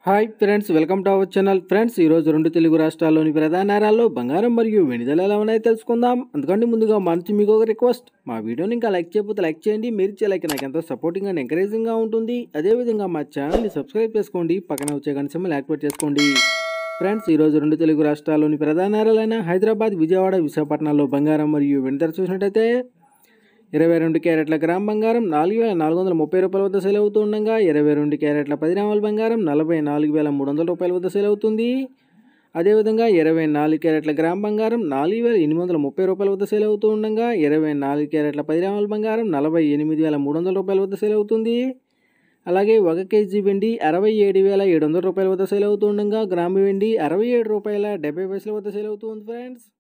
hi friends welcome to our channel friends ఈరోజు రెండు తెలుగు రాష్ట్రాల్లోని ప్రధాన నగరాల్లో బంగారం మరియు వెనుదల ఎలా ఉన్నాయో తెలుసుకుందాం అందుకంటే ముందుగా మంచి మీకు ఒక రిక్వెస్ట్ మా వీడియోని ఇంకా లైక్ చేయకపోతే లైక్ చేయండి మీరు ఇచ్చే లైక్ నాకు ఎంతో సపోర్టింగ్ అండ్ ఎంకరేజింగ్గా ఉంటుంది అదేవిధంగా మా ఛానల్ని సబ్స్క్రైబ్ చేసుకోండి పక్కన వచ్చే గంట సింబల్ యాక్టివేట్ చేసుకోండి ఫ్రెండ్స్ ఈరోజు రెండు తెలుగు రాష్ట్రాల్లోని ప్రధాన నగరాలైన హైదరాబాద్ విజయవాడ విశాఖపట్నంలో బంగారం మరియు వెనుదల చూసినట్టయితే ఇరవై రెండు క్యారెట్ల గ్రామ్ బంగారం నాలుగు వేల నాలుగు వందల ముప్పై రూపాయల వద్ద సేల్ అవుతూ ఉండగా ఇరవై రెండు క్యారెట్ల పది గ్రాముల బంగారం నలభై నాలుగు వేల మూడు వందల రూపాయల వద్ద సేల్ అవుతుంది అదేవిధంగా ఇరవై నాలుగు క్యారెట్ల గ్రామ్ బంగారం నాలుగు వేల ఎనిమిది వందల ముప్పై రూపాయల వద్ద సేల్ అవుతూ ఉండగా ఇరవై నాలుగు క్యారెట్ల పది గ్రాముల బంగారం నలభై ఎనిమిది వేల మూడు వందల రూపాయల వద్ద సేల్ అవుతుంది అలాగే ఒక కేజీ వెండి అరవై ఏడు వేల ఏడు వందల రూపాయల వద్ద సేల్ అవుతూ ఉండగా గ్రాము వెండి అరవై ఏడు రూపాయల డెబ్బై పైసల వద్ద సేల్ అవుతుంది ఫ్రెండ్స్